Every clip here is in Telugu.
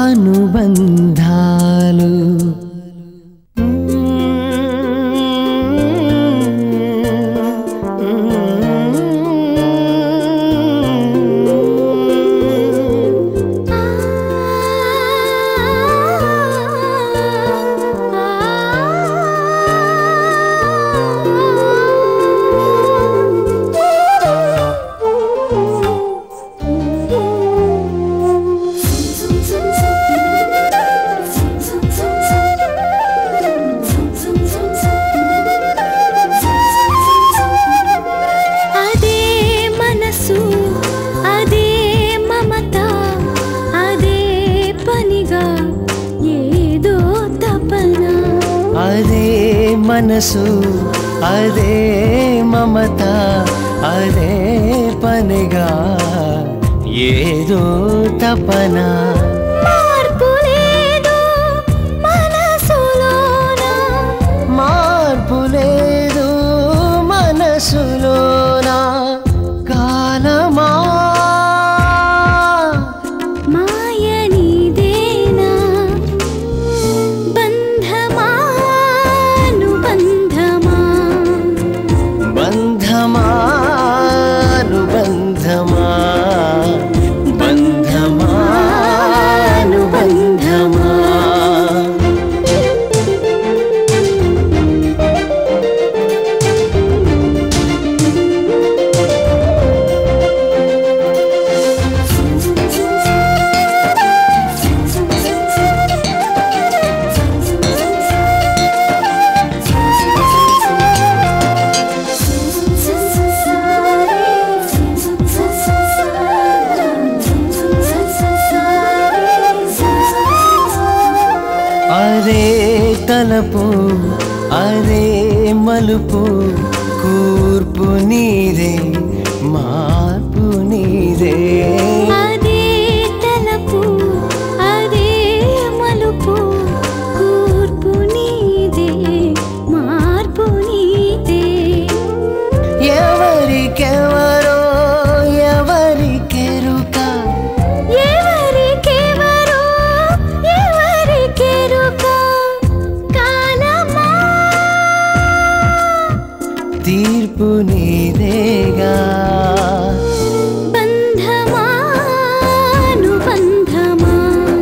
అనుబంధాలు అదే మనసు అదే మమత అదే పనిగా ఏదో తపన అదే మనసు అదే మమత అదే పనిగా ఏదో తపన మార్పు లేదు మనసులోన మార్పు లేదు మనసులోన కాలమా మాయ నీదేనా బంధమా అనుబంధమా బంధమా అనుబంధమా బంధమా అనుబంధమా అదే తలపు అదే మలుపు కూర్పు నీదే మార్పు నీదే అదే తలపు అదే మలుపు కూర్పు నీదే మార్పు నీదే ఎవరికెవరో ఎవరికెరుక ఎవరికెవరో ఎవరికెరుక కాలమా తీర్పు నీదేగా బంధమా అనుబంధమా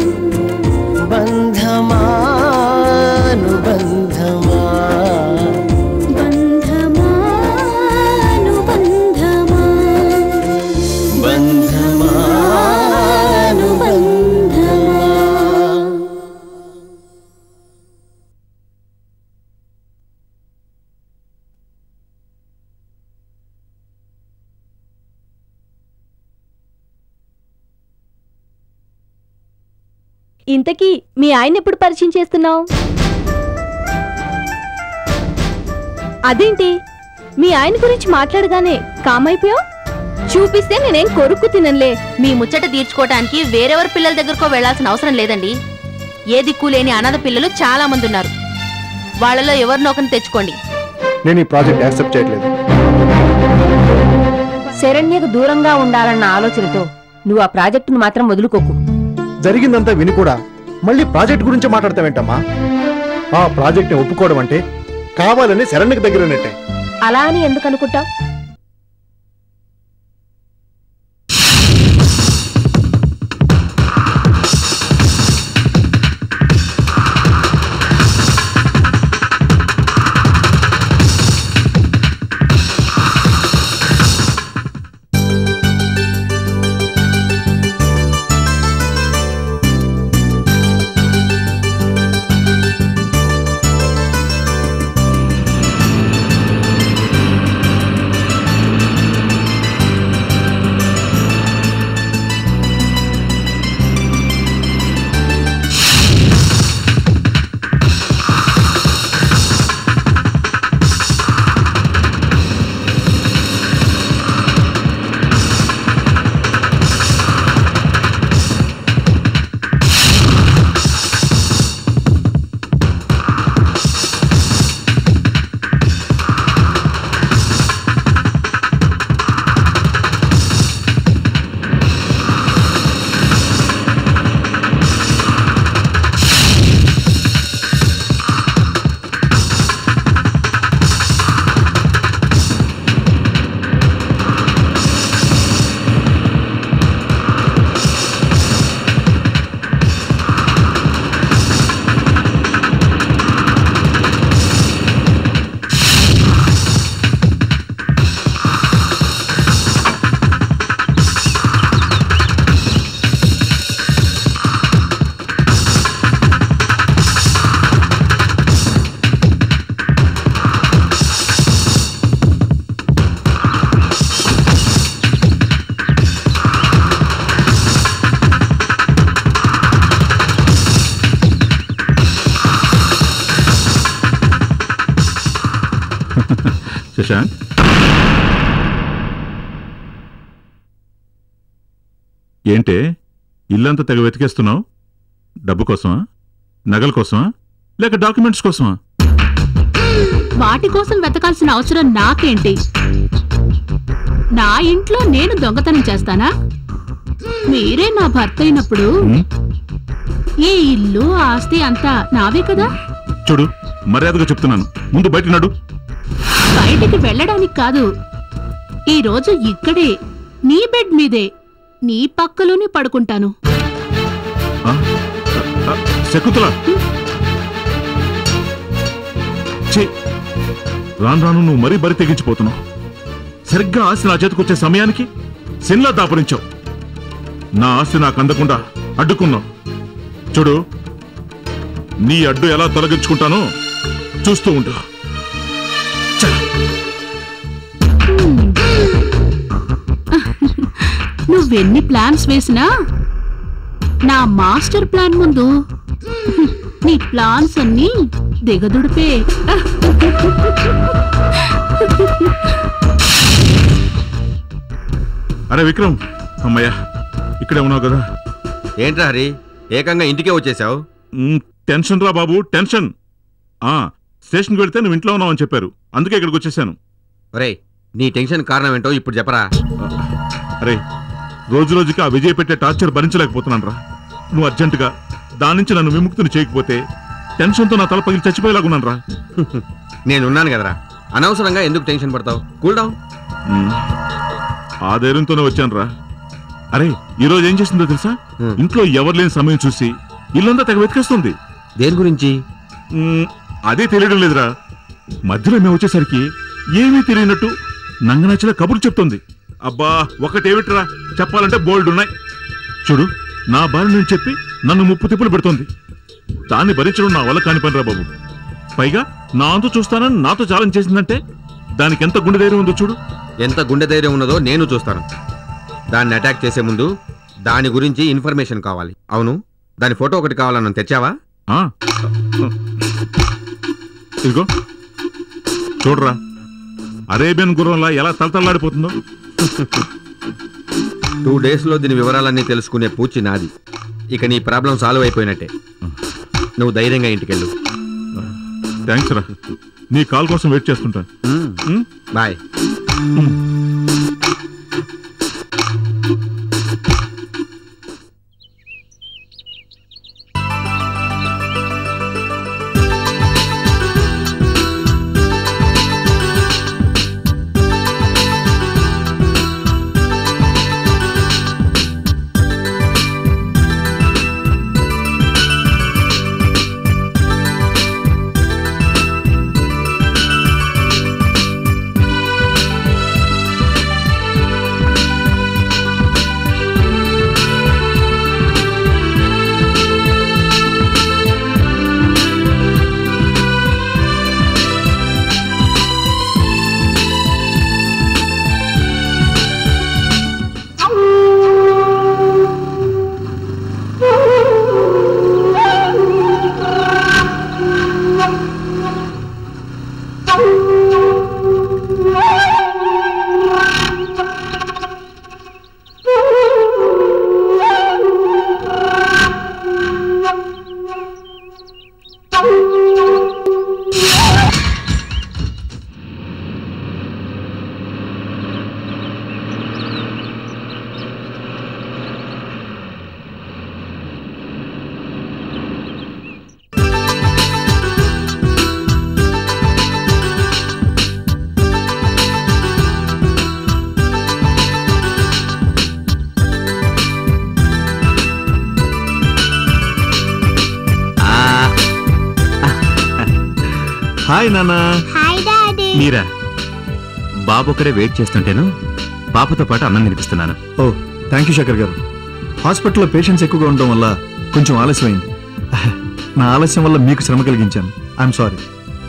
బంధమా అనుబంధమా బంధమా అనుబంధమా బంధమా అనుబంధమా ఇంతకీ మీ ఆయన ఎప్పుడు పరిచయం చేస్తున్నావు అదేంటి మీ ఆయన గురించి మాట్లాడగానే కామైపోయావు చూపిస్తే నేనేం కొరుక్కు తినలే మీ ముచ్చట తీర్చుకోవటానికి వేరెవరి పిల్లల దగ్గరకో వెళ్లాల్సిన అవసరం లేదండి ఏ దిక్కు లేని అనాథ పిల్లలు చాలా మంది ఉన్నారు వాళ్ళలో ఎవరినో ఒకరిని తెచ్చుకోండి నేను ఈ ప్రాజెక్ట్ యాక్సెప్ట్ చేయట్లేదు శరణ్యకు దూరంగా ఉండాలన్న ఆలోచనతో నువ్వు ఆ ప్రాజెక్టును మాత్రం వదులుకోకు జరిగిందంతా విని కూడా మళ్ళీ ప్రాజెక్ట్ గురించి మాట్లాడతావేంటమ్మా ఆ ప్రాజెక్ట్ ని ఒప్పుకోవడం అంటే కావాలని శరణ్యకి దగ్గర ఉన్నట్టే అలా అని ఎందుకు అనుకుంటావు శశాంక్ ఏంటే ఇల్లంతా తెగ వెతికేస్తున్నావు డబ్బు కోసమా నగల కోసమా లేక డాక్యుమెంట్స్ కోసమా వాటి కోసం వెతకాల్సిన అవసరం నాకేంటి నా ఇంట్లో నేను దొంగతనం చేస్తానా మీరే నా భర్త అయినప్పుడు ఉమ్, ఈ ఇల్లు ఆస్తి అంతా నావే కదా చూడు మర్యాదగా చెప్తున్నాను ముందు బయట నడు బయటికి వెళ్ళడానికి కాదు ఈ రోజు ఇక్కడే నీ బెడ్ మీదే నీ పక్కలోనే పడుకుంటాను ఆ? ఆ, శకుంతల ఛీ! రాను రాను నువ్వు మరీ బరి తెగించిపోతున్నావు సరిగ్గా ఆస్తి నా చేతికొచ్చే సమయానికి సిన్లా దాపరించావు నా ఆస్తి నాకు అందకుండా అడ్డుకున్నావు చూడు నీ అడ్డు ఎలా తొలగించుకుంటానో చూస్తూ ఉంటా నువ్వెన్ని ప్లాన్స్ వేసినా నా మాస్టర్ ప్లాన్ ముందు నీ ప్లాన్స్ అన్నీ దిగదుడిపే అరే విక్రమ్ అమ్మయ్యా ఇక్కడే ఉన్నావు కదా ఏంట్రా హరి ఏకంగా ఇంటికే వచ్చేసావు మ్, టెన్షన్ రా బాబు టెన్షన్ ఆ స్టేషన్కి వెళ్తే నువ్వు ఇంట్లో ఉన్నావని చెప్పారు అందుకే ఇక్కడికి వచ్చేసాను ఒరేయ్ నీ టెన్షన్ కారణం ఏంటో ఇప్పుడు చెప్పరా అరే రోజు రోజుకి ఆ విజయ్ పెట్టే టార్చర్ భరించలేకపోతున్నాను రా నువ్వు అర్జెంటుగా దాని నుంచి నన్ను విముక్తిని చేయకపోతే టెన్షన్తో నా తల పగిలి చచ్చిపోయేలాగున్నాను రా నేనున్నాను కదరా అనవసరంగా ఎందుకు టెన్షన్ పడతావు కూల్ డౌన్ మ్, ఆ ధైర్యంతోనే వచ్చాను రా అరే ఈ రోజు ఏం చేసిందో తెలుసా మ్. ఇంట్లో ఎవరు లేని సమయం చూసి ఇల్లంతా తెగ వెతికేస్తుంది దేని గురించి మ్, అదే తెలియడం లేదురా మధ్యలో మేము వచ్చేసరికి ఏమీ తెలియనట్టు నంగనచ్చల కబుర్లు చెప్తుంది అబ్బా ఒకటేమిట్రా చెప్పాలంటే బోల్డ్ ఉన్నాయి చూడు నా బారి నేను చెప్పి నన్ను ముప్పు తిప్పులు పెడుతోంది దాన్ని భరించడం నా వల్ల కాని పనిరా బాబు పైగా నా అంతు చూస్తానని నాతో ఛాలెంజ్ చేసిందంటే దానికి ఎంత గుండె ధైర్యం ఉందో చూడు ఎంత గుండె ధైర్యం ఉన్నదో నేను చూస్తాను దాన్ని అటాక్ చేసే ముందు దాని గురించి ఇన్ఫర్మేషన్ కావాలి అవును దాని ఫోటో ఒకటి కావాలన్నా తెచ్చావా ఆ ఇదిగో చూడరా అరేబియన్ గుర్రంలా ఎలా తలతల్లాడిపోతుందో టూ డేస్లో దీని వివరాలన్నీ తెలుసుకునే పూచి నాది ఇక నీ ప్రాబ్లం సాల్వ్ అయిపోయినట్టే నువ్వు ధైర్యంగా ఇంటికెళ్ళు థ్యాంక్స్ రా నీ కాల్ కోసం వెయిట్ చేస్తుంటాను మ్? బాయ్ హాయ్ నాన్నా హాయ్ డాడీ మీరా బాబు ఒకడే వెయిట్ చేస్తుంటేను పాపతో పాటు అన్నం తినిపిస్తున్నాను ఓ థ్యాంక్ యూ శేఖర్ గారు హాస్పిటల్లో పేషెంట్స్ ఎక్కువగా ఉండడం వల్ల కొంచెం ఆలస్యమైంది నా ఆలస్యం వల్ల మీకు శ్రమ కలిగించాను ఐఎమ్ సారీ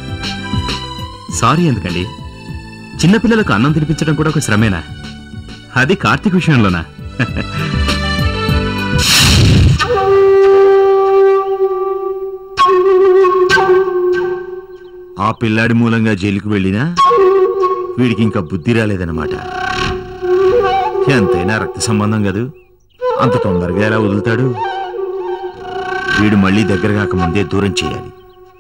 సారీ ఎందుకండి చిన్నపిల్లలకు అన్నం తినిపించడం కూడా ఒక శ్రమేనా అది కార్తీక్ విషయంలోనా ఆ పిల్లాడి మూలంగా జైలుకు వెళ్ళినా వీడికి ఇంకా బుద్ధి రాలేదన్నమాట ఎంతైనా రక్త సంబంధం కదూ అంత తొందరగా ఎలా వదులుతాడు వీడు మళ్ళీ దగ్గర కాక ముందే దూరం చేయాలి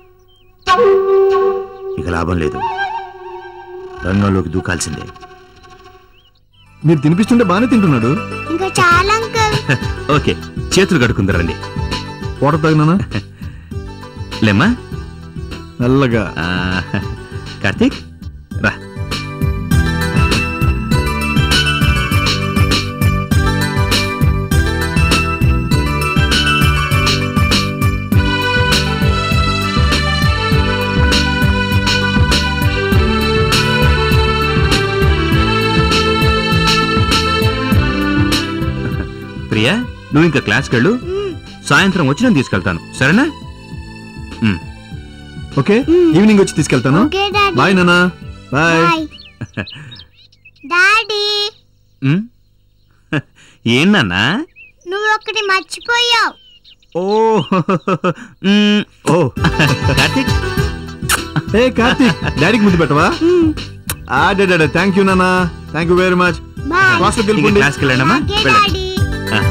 ఇక లాభం లేదు రంగంలోకి దూకాల్సిందే మీరు తినిపిస్తుంటే బాగానే తింటున్నాడు ఇంకా చాలా అంకుల్ ఓకే చేతులు కడుకుందరండి వాటర్ తాగినానా లేమ్మా మెల్లగా ఆ, కార్తీక్ రా ప్రియా నువ్వు ఇంకా క్లాస్కి వెళ్ళు సాయంత్రం వచ్చి నేను తీసుకెళ్తాను సరేనా ఉమ్. ఓకే ఈవినింగ్ వచ్చి తీసుకెళ్తాను ఓకే డాడీ బాయ్ నానా బాయ్ బాయ్ డాడీ ఉమ్? ఏంటన్నా నువ్వు ఒకటి మర్చిపోయావు ఓ ఉమ్, ఓ కార్తీక్ ఏ కార్తీక్ డాడీకి ముందు పెట్టవా ఆ డాడా థ్యాంక్ యూ నానా thank you very much bye క్లాస్లోకి ఇక వెళ్ళిపోండి క్లాస్కి వెళ్ళండమ్మా ఓకే వెళ్ళండి డాడీ ఆ.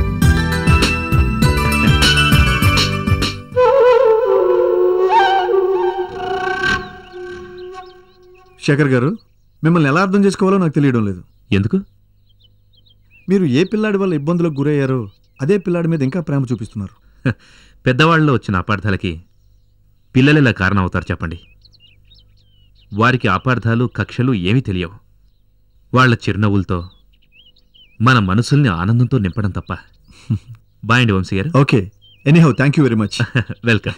శేఖర్ గారు మిమ్మల్ని ఎలా అర్థం చేసుకోవాలో నాకు తెలియడం లేదు ఎందుకు మీరు ఏ పిల్లాడి వల్ల ఇబ్బందులకు గురయ్యారో అదే పిల్లాడి మీద ఇంకా ప్రేమ చూపిస్తున్నారు పెద్దవాళ్ళలో వచ్చిన అపార్థాలకి పిల్లలు ఇలా కారణం అవుతారు చెప్పండి వారికి అపార్థాలు కక్షలు ఏమీ తెలియవు వాళ్ళ చిరునవ్వులతో మన మనసుల్ని ఆనందంతో నింపడం తప్ప బాయండి Vamshi garu okay anyhow thank you very much welcome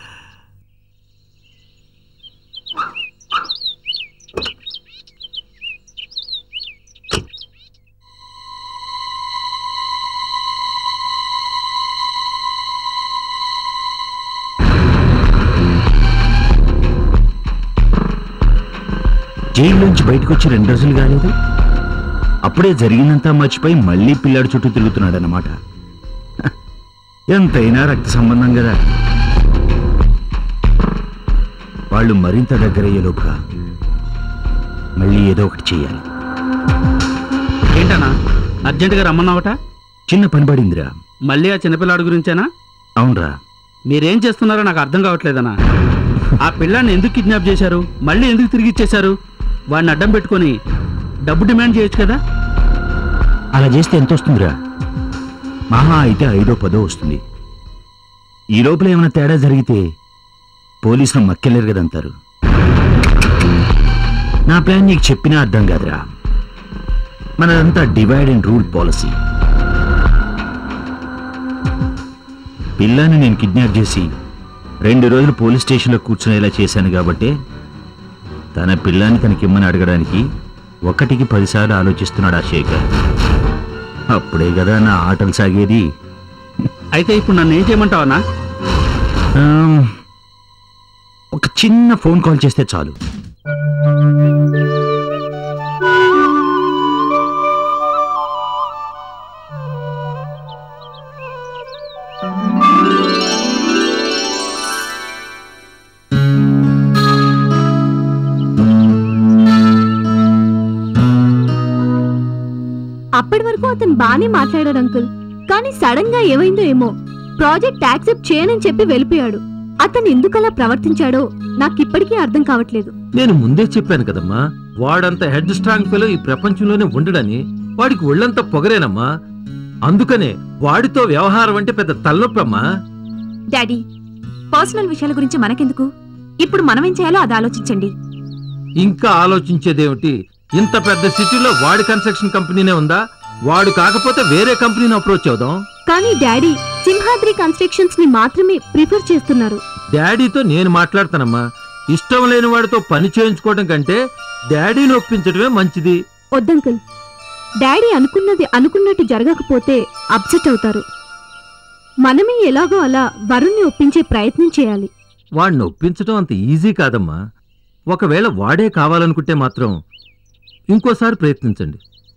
జైల్లోంచి బయటకు వచ్చి రెండు రోజులు కాలేదు అప్పుడే జరిగినంతా మర్చిపోయి మళ్ళీ పిల్లాడి చుట్టూ తిరుగుతున్నాడన్నమాట హ, ఎంతైనా రక్త సంబంధం కదా వాళ్ళు మరింత దగ్గరయ్యేలోపుగా మళ్ళీ ఏదో ఒకటి చెయ్యాలి ఏంటన్నా అర్జెంటుగా రమ్మన్నావట చిన్న పని పడిందిరా మళ్ళీ ఆ చిన్నపిల్లాడి గురించేనా అవునరా మీరేం చేస్తున్నారో నాకు అర్థం కావట్లేదన్నా ఆ పిల్లాన్ని ఎందుకు కిడ్నాప్ చేశారు మళ్ళీ ఎందుకు తిరిగి ఇచ్చేశారు వాడిని అడ్డం పెట్టుకొని డబ్బు డిమాండ్ చేయొచ్చు కదా అలా చేస్తే ఎంత వస్తుందిరా మహా అయితే ఐదో పదో వస్తుంది ఈ లోపల ఏమైనా తేడా జరిగితే పోలీసులు మక్కెళ్ళరు కదంటారు నా ప్లాన్ నీకు చెప్పినా అర్థం కాదురా మనదంతా డివైడ్ అండ్ రూల్ పాలసీ పిల్లాన్ని నేను కిడ్నాప్ చేసి రెండు రోజులు పోలీస్ స్టేషన్లో కూర్చునేలా చేశాను కాబట్టే తన పిల్లాన్ని తనకిమ్మని అడగడానికి ఒకటికి పదిసార్లు ఆలోచిస్తున్నాడు ఆ శేఖర్ అప్పుడే కదా నా ఆటలు సాగేది అయితే ఇప్పుడు నన్ను ఏం చేయమంటావన్నా ఆమ్, ఒక చిన్న ఫోన్ కాల్ చేస్తే చాలు అప్పటి వరకు అతను బానే మాట్లాడాడు అంకుల్ కానీ సడన్ గా ఏమైందో ఏమో ప్రాజెక్ట్ యాక్సెప్ట్ చేయనని చెప్పి వెళ్ళిపోయాడు అతను ఎందుకలా ప్రవర్తించాడో నాకు ఇప్పటికీ అర్థం కావట్లేదు నేను ముందే చెప్పాను కదమ్మా వాడంత హెడ్ స్ట్రాంగ్ ఫెలో ఈ ప్రపంచంలోనే ఉండడని వాడికి ఒళ్ళంతా పొగరేనమ్మా అందుకనే వాడితో వ్యవహారం అంటే పెద్ద తలనొప్పమ్మా డాడీ పర్సనల్ విషయాల గురించి మనకెందుకు ఇప్పుడు మనం ఏం చేయాలో అది ఆలోచించండి ఇంకా ఆలోచించేదేమిటి ఇంత పెద్ద సిటీలో వాడి కన్స్ట్రక్షన్ కంపెనీనే ఉందా వాడు కాకపోతే వేరే కంపెనీని అప్రోచ్ అవుదాం కానీ డాడీ సింహాద్రి కన్స్ట్రక్షన్స్ ని మాత్రమే ప్రిఫర్ చేస్తున్నారు డాడీతో నేను మాట్లాడతానమ్మా ఇష్టం లేని వాడితో పని చేయించుకోవడం కంటే డాడీని ఒప్పించడమే మంచిది వద్దంకుల్ డాడీ అనుకున్నది అనుకున్నట్టు జరగకపోతే అప్సెట్ అవుతారు మనమే ఎలాగో అలా వరుణ్ణి ఒప్పించే ప్రయత్నం చేయాలి వాడిని ఒప్పించడం అంత ఈజీ కాదమ్మా ఒకవేళ వాడే కావాలనుకుంటే మాత్రం ఇంకోసారి ప్రయత్నించండి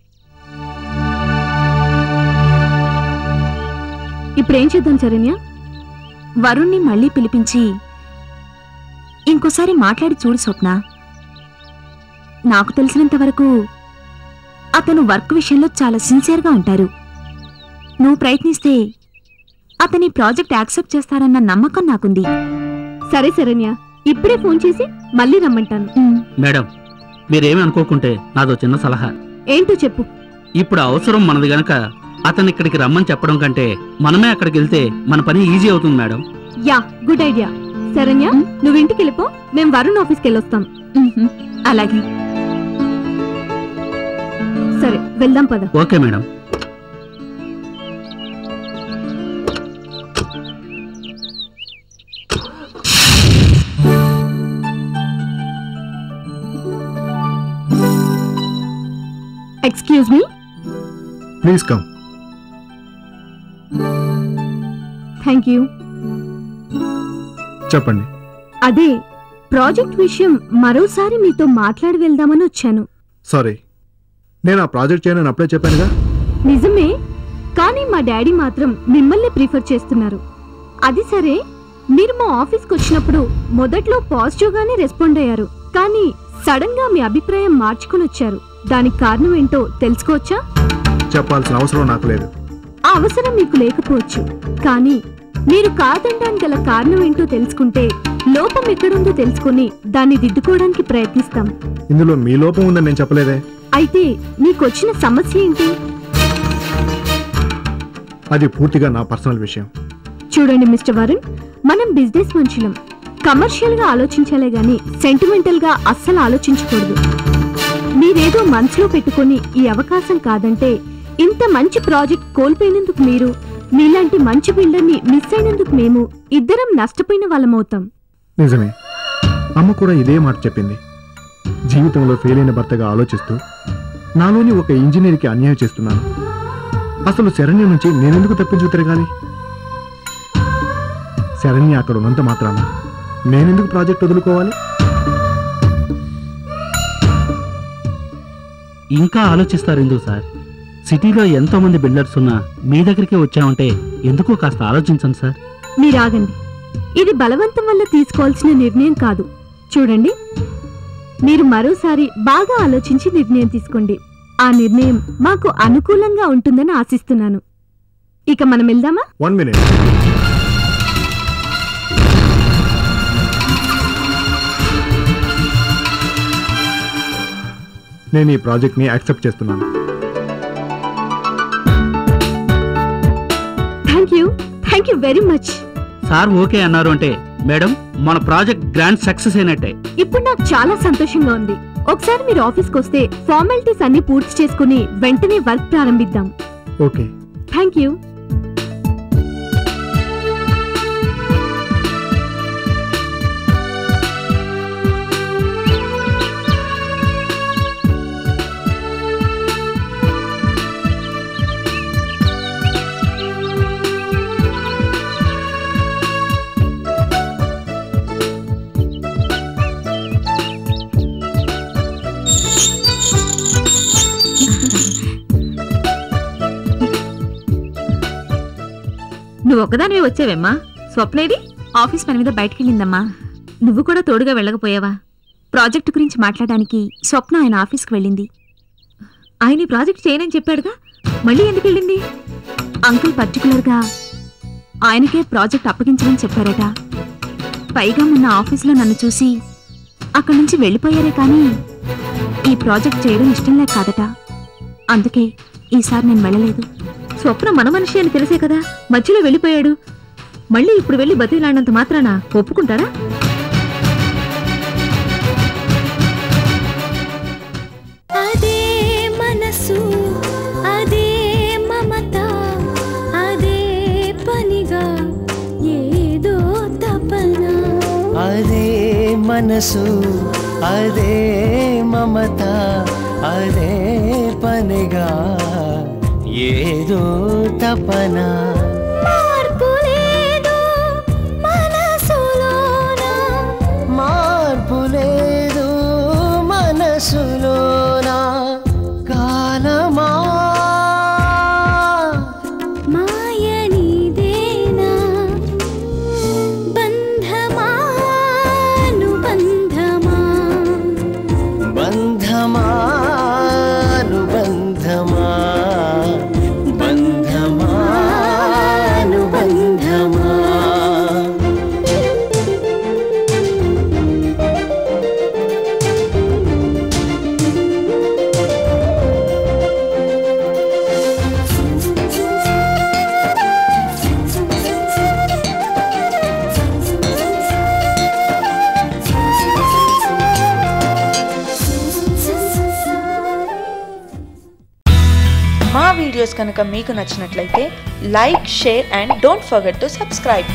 ఇప్పుడేం చేద్దాం శరణ్య వరుణ్ణి మళ్ళీ పిలిపించి ఇంకోసారి మాట్లాడి చూడు స్వప్న నాకు తెలిసినంత వరకు అతను వర్క్ విషయంలో చాలా సిన్సియర్గా ఉంటారు నువ్వు ప్రయత్నిస్తే అతని ప్రాజెక్ట్ యాక్సెప్ట్ చేస్తారన్న నమ్మకం నాకుంది సరే శరణ్య ఇప్పుడే ఫోన్ చేసి మళ్ళీ రమ్మంటాను మేడం మీరేమి అనుకోకుంటే నాదో చిన్న సలహా ఏంటో చెప్పు ఇప్పుడు అవసరం మనది గనక అతను ఇక్కడికి రమ్మని చెప్పడం కంటే మనమే అక్కడికి వెళ్తే మన పని ఈజీ అవుతుంది madam yeah good idea Saranya నువ్వు ఇంటికి వెళ్ళిపో మేము వరుణ్ ఆఫీస్కి వెళ్ళొస్తాం అలాగే సరే వెళ్దాం పద okay madam excuse me please come thank you చెప్పండి అదే ప్రాజెక్ట్ విషయం మరోసారి మీతో మాట్లాడి వెళ్దామని వచ్చాను సారీ నేను ఆ ప్రాజెక్ట్ చేయనని అప్పుడే చెప్పానుగా నిజమే కానీ మా డాడీ మాత్రం మిమ్మల్ని ప్రిఫర్ చేస్తున్నారు అది సరే మీరు మా ఆఫీస్కి వచ్చినప్పుడు మొదట్లో పాజిటివ్ గానే రెస్పాండ్ అయ్యారు కానీ సడన్ గా మీ అభిప్రాయం మార్చుకొని వచ్చారు దానికి కారణం ఏంటో తెలుసుకోవచ్చా చెప్పాల్సిన అవసరం నాకు లేదు ఆ అవసరం మీకు లేకపోవచ్చు కానీ మీరు కాదనడానికి గల కారణం ఏంటో తెలుసుకుంటే లోపం ఎక్కడుందో తెలుసుకుని దాన్ని దిద్దుకోవడానికి ప్రయత్నిస్తాం ఇందులో మీ లోపం ఉందని నేను చెప్పలేదే అయితే మీకొచ్చిన సమస్య ఏంటి అది పూర్తిగా నా పర్సనల్ విషయం చూడండి మిస్టర్ వరుణ్ మనం బిజినెస్ మనుషులం కమర్షియల్ గా ఆలోచించాలే గాని సెంటిమెంటల్ గా అస్సలు ఆలోచించకూడదు మీరేదో మనసులో పెట్టుకొని ఈ అవకాశం కాదంటే ఇంత మంచి ప్రాజెక్ట్ కోల్పోయినందుకు మీరు మీలాంటి మంచి బిల్డర్ని మిస్ అయినందుకు మేము ఇద్దరం నష్టపోయిన వాళ్ళమవుతాం నిజమే అమ్మ కూడా ఇదే మాట చెప్పింది జీవితంలో ఫెయిల్ అయిన భర్తగా ఆలోచిస్తూ నాలోని ఒక ఇంజనీర్కి అన్యాయం చేస్తున్నాను అసలు శరణ్య నుంచి నేనెందుకు తప్పించు తిరగాలి శరణ్య అక్కడ ఉన్నంత మాత్రాన నేనెందుకు ప్రాజెక్ట్ వదులుకోవాలి ఇంకా ఆలోచిస్తారు ఎందుకు సార్ సిటీలో ఎంతో మంది బిల్డర్స్ ఉన్నా మీ దగ్గరికి వచ్చామంటే ఎందుకో కాస్త ఆలోచించండి సార్ మీరాగండి ఇది బలవంతం వల్ల తీసుకోవాల్సిన నిర్ణయం కాదు చూడండి మీరు మరోసారి బాగా ఆలోచించి నిర్ణయం తీసుకోండి ఆ నిర్ణయం మాకు అనుకూలంగా ఉంటుందని ఆశిస్తున్నాను ఇక మనం వెళ్దామా వన్ మినిట్ నేను ఈ ప్రాజెక్ట్ని యాక్సెప్ట్ చేస్తున్నాను thank you thank you very much sir okay అన్నారు అంటే మేడం మన ప్రాజెక్ట్ గ్రాండ్ సక్సెస్ అయినట్టే ఇప్పుడు నాకు చాలా సంతోషంగా ఉంది ఒకసారి మీరు ఆఫీస్కి వస్తే ఫార్మాలిటీస్ అన్ని పూర్తి చేసుకుని వెంటనే వర్క్ ప్రారంభిద్దాం ఓకే థ్యాంక్ యూ నువ్వు ఒక్కదానివే వచ్చావేమ్మా స్వప్నేది ఆఫీస్ పని మీద బయటకెళ్ళిందమ్మా నువ్వు కూడా తోడుగా వెళ్ళకపోయావా ప్రాజెక్టు గురించి మాట్లాడడానికి స్వప్న ఆయన ఆఫీస్కి వెళ్ళింది ఆయన ఈ ప్రాజెక్ట్ చేయనని చెప్పాడుగా మళ్ళీ ఎందుకు వెళ్ళింది అంకుల్ పర్టికులర్గా ఆయనకే ప్రాజెక్ట్ అప్పగించమని చెప్పారట పైగా మొన్న ఆఫీస్లో నన్ను చూసి అక్కడి నుంచి వెళ్ళిపోయారే కానీ ఈ ప్రాజెక్ట్ చేయడం ఇష్టం లేక కాదట అందుకే ఈసారి నేను వెళ్ళలేదు స్వప్న మన మనిషి అని తెలిసే కదా మధ్యలో వెళ్ళిపోయాడు మళ్ళీ ఇప్పుడు వెళ్ళి బతిలాడినంత మాత్రాన ఒప్పుకుంటారా అదే మనసు అదే మమత అదే పనిగా ఏదో తపన అదే మనసు అదే మమత అదే పనిగా ఏదో తపన మార్పు లేదు మనసులోన మార్పు లేదు మనసులోన కాలమా మాయ నీదేనా బంధమా అనుబంధమా బంధమా వీడియోస్ కనుక మీకు నచ్చినట్లయితే like share and don't forget to subscribe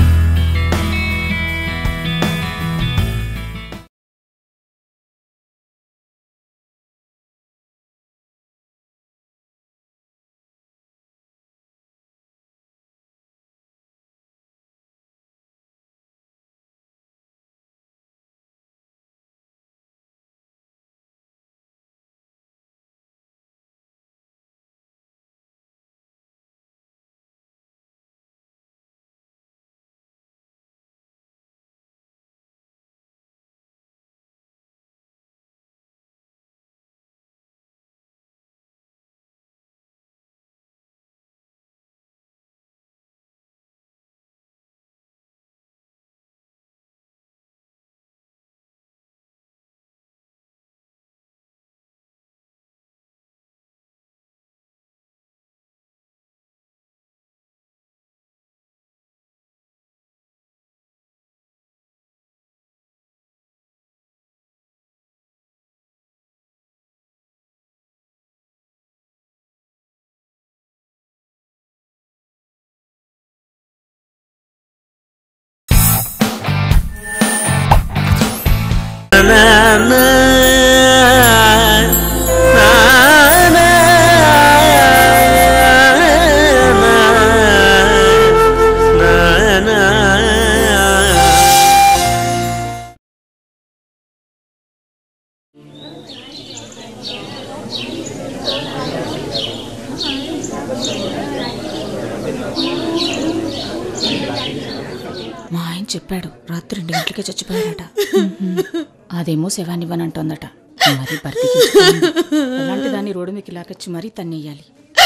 మా ఆయన చెప్పాడు రాత్రి రెండు గంటలకే చచ్చిపోయాడట అదేమో శవాన్నివ్వనంటోందట మరి భర్తీకి అలాంటి దాన్ని రోడ్డు మీకు లాకొచ్చి మరీ తన్నేయాలి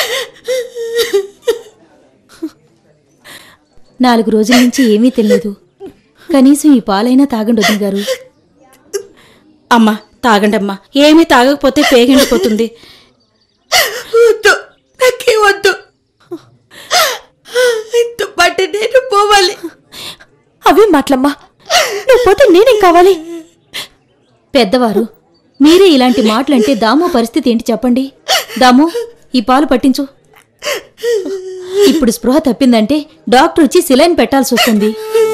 నాలుగు రోజుల నుంచి ఏమీ తెలియదు కనీసం ఈ పాలైనా తాగండి వదిన గారు అమ్మా తాగండమ్మా ఏమీ తాగకపోతే పేగండిపోతుంది వద్దు నాకే వద్దు ఇంత పట్టి నేను పోవాలి అవే మాటలమ్మా నువ్వు పోతే నేనేం కావాలి పెద్దవారు మీరే ఇలాంటి మాటలంటే దాము పరిస్థితి ఏంటి చెప్పండి దాము ఈ పాలు పట్టించు ఇప్పుడు స్పృహ తప్పిందంటే డాక్టర్ వచ్చి సిలైన్ పెట్టాల్సి వస్తుంది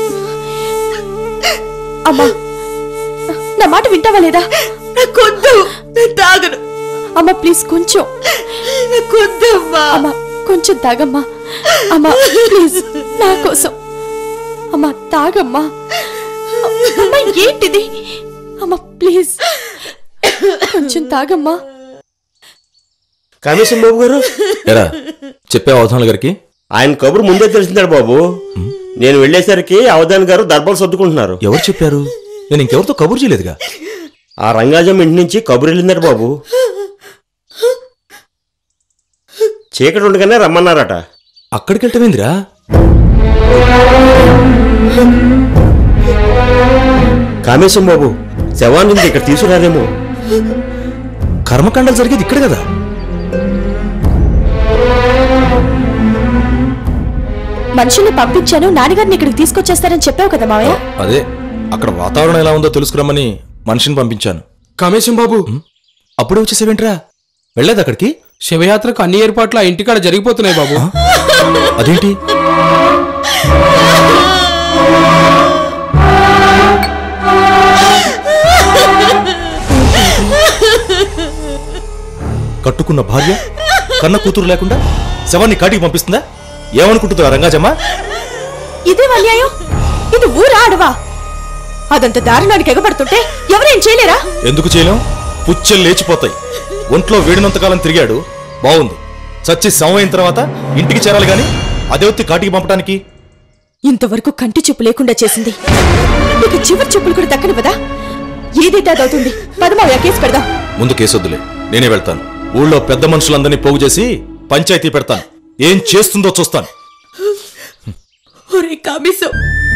అమ్మా నా మాట వింటావా లేదా నాకొద్దు నేను తాగను అమ్మా ప్లీజ్ కొంచెం నాకొద్దు అమ్మా అమ్మా కొంచెం తాగమ్మా అమ్మా ప్లీజ్ నా కోసం అమ్మా తాగమ్మా అమ్మా ఏంటిది అమ్మా ప్లీజ్ కొంచెం తాగమ్మా కమిషన్ బాబు గారు ఎరా చెప్పే అవధానుల గారికి ఆయన కబురు ముందే తెలిసిందాడు బాబు నేను వెళ్ళేసరికి అవధాన్ గారు దర్బాలు సర్దుకుంటున్నారు ఎవరు చెప్పారు నేను ఇంకెవరితో కబురు చేయలేదుగా ఆ రంగాజం ఇంటి నుంచి కబురు వెళ్ళిందట బాబు చీకటి ఉండగానే రమ్మన్నారట అక్కడికి వెళ్ళటమేందిరా కామేశం బాబు శవాన్ని ఇక్కడ తీసుకురారేమో కర్మకాండాలు జరిగేది ఇక్కడ కదా మనుషుల్ని పంపించాను నాన్నగారిని ఇక్కడికి తీసుకొచ్చేస్తారని చెప్పావు కదా మావయ్య అదే అక్కడ వాతావరణం ఎలా ఉందో తెలుసుకురమ్మని మనిషిని పంపించాను కమేశం బాబు అప్పుడే వచ్చేసేవేంట్రా వెళ్ళేది అక్కడికి శివయాత్రకు అన్ని ఏర్పాట్లు ఆ ఇంటికాడ జరిగిపోతున్నాయి బాబు అదేంటి కట్టుకున్న భార్య కన్న కూతురు లేకుండా శవాన్ని కాటికి పంపిస్తుందా ఏమనుకుంటుందా రంగాజమ్మ ఇదే అన్యాయం ఇది ఊరా అడవా అదంత దారుణానికి ఎగబడుతుంటే ఎవరేం చేయలేరా ఎందుకు చేయలేం పుచ్చలు లేచిపోతాయి ఒంట్లో వేడినంతకాలం తిరిగాడు బాగుంది చచ్చి శవం అయిన తర్వాత ఇంటికి చేరాలి గాని అదే ఒత్తి కాటికి పంపడానికి ఇంతవరకు కంటి చూపు లేకుండా చేసింది నీకు చివరి చూపులు కూడా దక్కనివ్వదా ఏదైతే అదవుతుంది పదమావయ్య కేసు పెడదాం ముందు కేసొద్దులే నేనే వెళ్తాను ఊళ్ళో పెద్ద మనుషులందరినీ పోగు చేసి పంచాయతీ పెడతాను ఏం చేస్తుందో చూస్తాను ఒరే కామేశం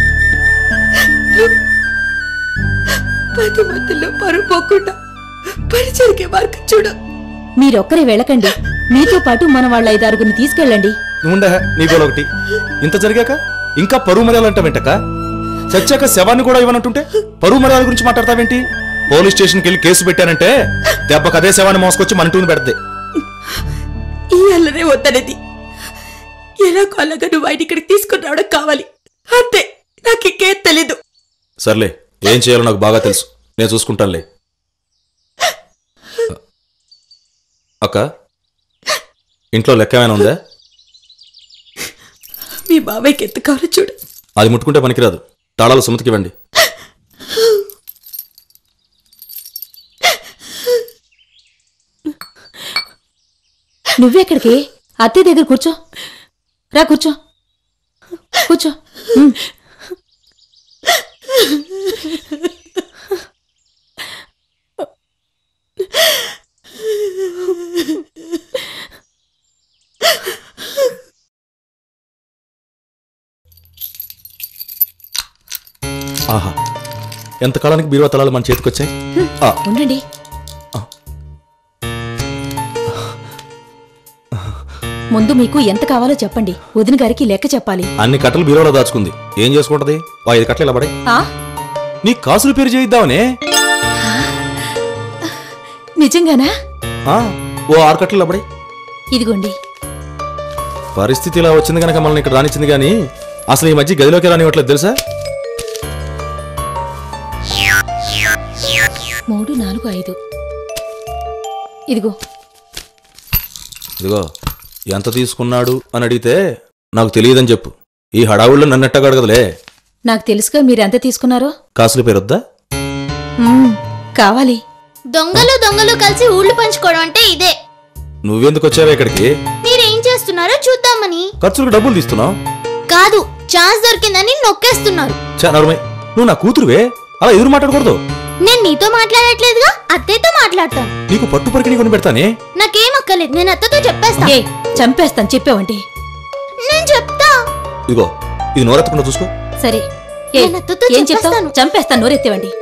పది మందిలో పరువు పోకుండా పని జరిగే మార్గం చూడు మీరొక్కరే వెళ్ళకండి మీతో పాటు మన వాళ్ళ ఐదారుగురిని తీసుకెళ్ళండి నువ్వుండే నీ ఒకటి ఇంత జరిగాక ఇంకా పరువు మర్యాదలు అంటావేంటక్క చచ్చాక శవాన్ని కూడా ఇవ్వనంటుంటే పరువు మర్యాదల గురించి మాట్లాడతావేంటి పోలీస్ స్టేషన్కి వెళ్ళి కేసు పెట్టానంటే దెబ్బకు అదే శవాన్ని మోసుకొచ్చి మన ఇంటిని పెడతాయి ఈ అల్లనే వద్దనేది ఎలా అలాగా నువ్వు ఆయన ఇక్కడికి తీసుకుని రావడం కావాలి అంతే నాకు ఇంకేం తెలీదు సర్లే ఏం చేయాలో నాకు బాగా తెలుసు నేను చూసుకుంటానులే అక్క ఇంట్లో లెక్క ఏమైనా ఉందా మీ బాబాయ్కి ఎంత కావాలో చూడు అది ముట్టుకుంటే పనికిరాదు తాళాలు సుమతికి ఇవ్వండి నువ్వెక్కడికి అత్తయ్య దగ్గర కూర్చో రా కూర్చో కూర్చో ఉమ్. ఆహా ఎంతకాలానికి బీరువా తలాలు మన చేతికొచ్చాయి ఆ, ఉండండి ముందు మీకు ఎంత కావాలో చెప్పండి వదిన గారికి లెక్క చెప్పాలి అన్ని కట్టలు బీరువాలో దాచుకుంది ఏం చేసుకుంటది ఓ ఐదు కట్టలు ఇలా పడే ఆ నీ కాసులు పేరు చేయిద్దామనే నిజంగానా ఆ, ఓ ఆరు కట్టలు ఇలా పడే ఇదిగోండి పరిస్థితి ఇలా వచ్చింది కనుక మనల్ని ఇక్కడ రానిచ్చింది కానీ అసలు ఈ మధ్య గదిలోకి రానివ్వట్లేదు తెలుసా మూడు నాలుగు ఐదు ఇదిగో ఇదిగో ఎంత తీసుకున్నాడు అని అడిగితే నాకు తెలియదని చెప్పు ఈ హడావుల్లో నన్నెట్ట అడగదులే నాకు తెలుసుగా మీరు ఎంత తీసుకున్నారో కాసుల పేరొద్దా మ్మ్, కావాలి దొంగలు దొంగలు కలిసి ఊళ్ళు పంచుకోవడం అంటే ఇదే నువ్వెందుకు వచ్చావే ఇక్కడికి మీరేం చేస్తున్నారో చూద్దామని ఖర్చులకు డబ్బులు తీస్తున్నావు కాదు ఛాన్స్ దొరికిందని నొక్కేస్తున్నారు చా నరుమై నువ్వు నా కూతురువే అలా ఎదురు మాట్లాడకూడదు నేను నీతో మాట్లాడట్లేదుగా అత్తయ్యతో మాట్లాడతాను నీకు పట్టు పరికిణి కొని పెడతానే నాకేం అక్కర్లేదు నేను అత్తతో చెప్పేస్తా ఏ చంపేస్తాను చెప్పావంటే నేను చెప్తా ఇదిగో ఇది నోరెత్తకుండా చూసుకో సరే ఏ, నేను అత్తతో ఏం చెప్తావు చెప్పేస్తాను. చంపేస్తాను నోరెత్తేవండి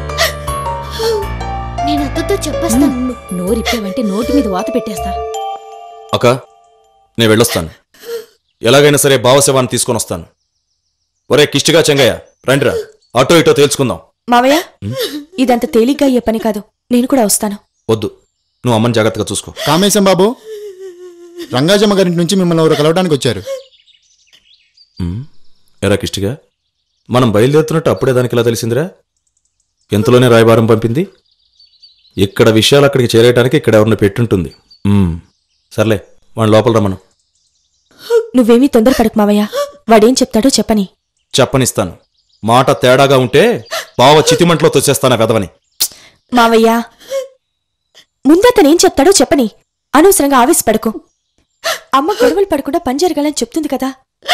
నేను అత్తతో చెప్పేస్తాను నోరిప్పావంటే నోటి మీద వాత పెట్టేస్తా అక్క నేను వెళ్ళొస్తాను ఎలాగైనా సరే భావశవాన్ని తీసుకొని వస్తాను ఒరే కిష్టిగా చెంగయ్య రండిరా అటో ఇటో తేల్చుకుందాం మావయ్య ఇదంత తేలిగ్గా అయ్యే పని కాదు నేను కూడా వస్తాను వద్దు నువ్వు అమ్మని జాగ్రత్తగా చూసుకో కామేశం బాబు రంగాజమ్మ గారింటి నుంచి మిమ్మల్ని ఎవరు కలవడానికి వచ్చారు ఉమ్, ఎరా కిష్టిగా మనం బయలుదేరుతున్నట్టు అప్పుడే దానికి ఎలా తెలిసిందిరా ఎంతలోనే రాయబారం పంపింది ఇక్కడ విషయాలు అక్కడికి చేరేయడానికి ఇక్కడ ఎవరిని పెట్టుంటుంది ఉమ్, సర్లే వాడి లోపల రమ్మను నువ్వేమీ తొందరపడకు మావయ్య వాడేం చెప్తాడో చెప్పని చెప్పనిస్తాను మాట తేడాగా ఉంటే బావ చితిమంట్లో తొచ్చేస్తానా వెదవని మావయ్య ముందతనేం చెప్తాడో చెప్పని అనవసరంగా ఆవేశపడకు అమ్మ గొడవలు పడకుండా పని జరగాలని చెప్తుంది కదా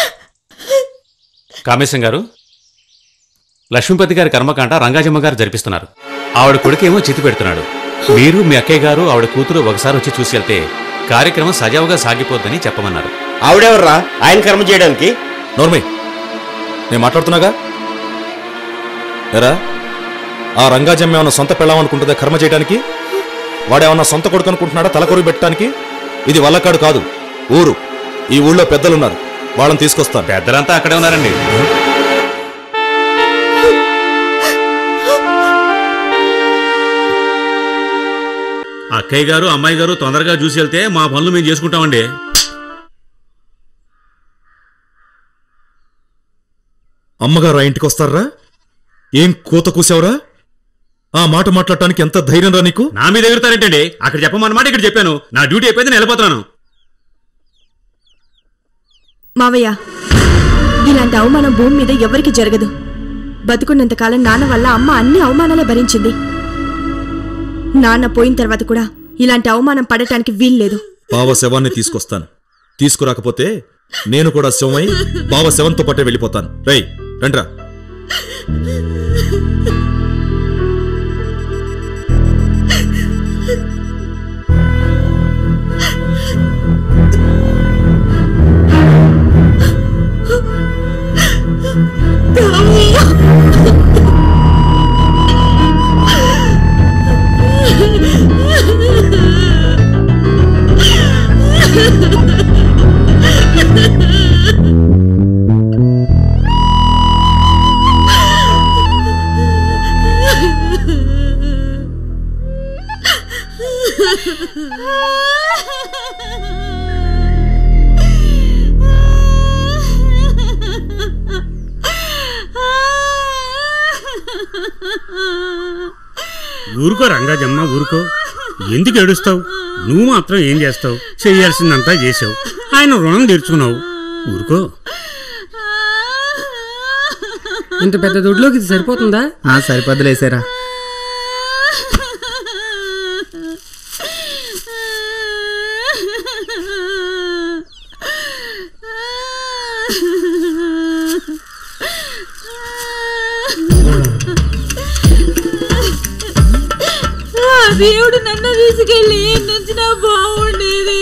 కామేశం గారు లక్ష్మీపతి గారి కర్మకాండ రంగాజమ్మ గారు జరిపిస్తున్నారు ఆవిడ కొడుకేమో చితి పెడుతున్నాడు మీరు మీ అక్కయ్య గారు ఆవిడ కూతురు ఒకసారి వచ్చి చూసి వెళ్తే కార్యక్రమం సజావుగా సాగిపోద్దని చెప్పమన్నారు ఆవిడెవర్రా ఆయన కర్మ చేయడానికి నోర్మి నేను మాట్లాడుతున్నాగా ఎరా ఆ రంగాజమ్మ ఏమన్నా సొంత పెళ్ళాం అనుకుంటుందా కర్మ చేయడానికి వాడేమన్నా సొంత కొడుకు అనుకుంటున్నాడా తలకొరి పెట్టడానికి ఇది వల్లకాడు కాదు ఊరు ఈ ఊళ్ళో పెద్దలున్నారు వాళ్ళని తీసుకొస్తాను పెద్దలంతా అక్కడే ఉన్నారండి అక్కయ్య గారు అమ్మాయి గారు తొందరగా చూసి వెళ్తే మా పనులు మేము చేసుకుంటామండి అమ్మగారు ఆ ఇంటికి వస్తారా ఏం కూత కూసావురా ఆ మాట మాట్లాడటానికి ఎంత ధైర్యం రా నీకు నా మీద ఎగురుతారేంటండి అక్కడ చెప్పమన్నమాట ఇక్కడ చెప్పాను నా డ్యూటీ అయిపోయింది నేను వెళ్ళిపోతున్నాను మావయ్య ఇలాంటి అవమానం భూమి మీద ఎవరికి జరగదు బతుకున్నంతకాలం నాన్న వల్ల అమ్మ అన్ని అవమానాలే భరించింది నాన్న పోయిన తర్వాత కూడా ఇలాంటి అవమానం పడటానికి వీల్లేదు బావ శవాన్ని తీసుకొస్తాను తీసుకురాకపోతే నేను కూడా శవమై బావ శవంతో పట్టే వెళ్ళిపోతాను రై రండ్రా ఊరుకో రంగాజమ్మ ఊరుకో ఎందుకు ఏడుస్తావు నువ్వు మాత్రం ఏం చేస్తావు చేయాల్సిందంతా చేసావు ఆయన రుణం తీర్చుకున్నావు ఊరుకో ఇంత పెద్ద దొడ్లోకి ఇది సరిపోతుందా సరిపోద్దులేసారా ఆ దేవుడు నన్ను తీసుకెళ్ళి నుంచి నా బాగుండేది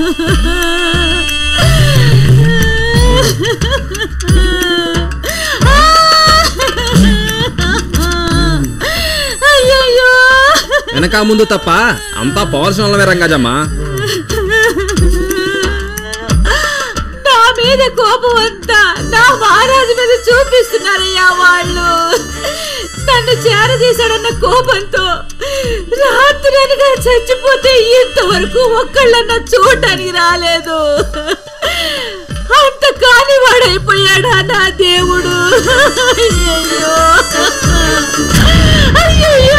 అయ్యయ్యో వెనక ముందు తప్ప అంతా పోవాల్సిన వాళ్ళమే రంగాజమ్మ నా మీద కోపం అంతా నా మహారాజు మీద చూపిస్తున్నారయ్యా వాళ్ళు నన్ను చేరదీశాడన్న కోపంతో రాత్రి అనగా చచ్చిపోతే ఇంతవరకు ఒక్కళ్ళన్నా చూడటానికి రాలేదు అంత కానివాడైపోయాడా నా దేవుడు అయ్యయ్యో అయ్యయ్యో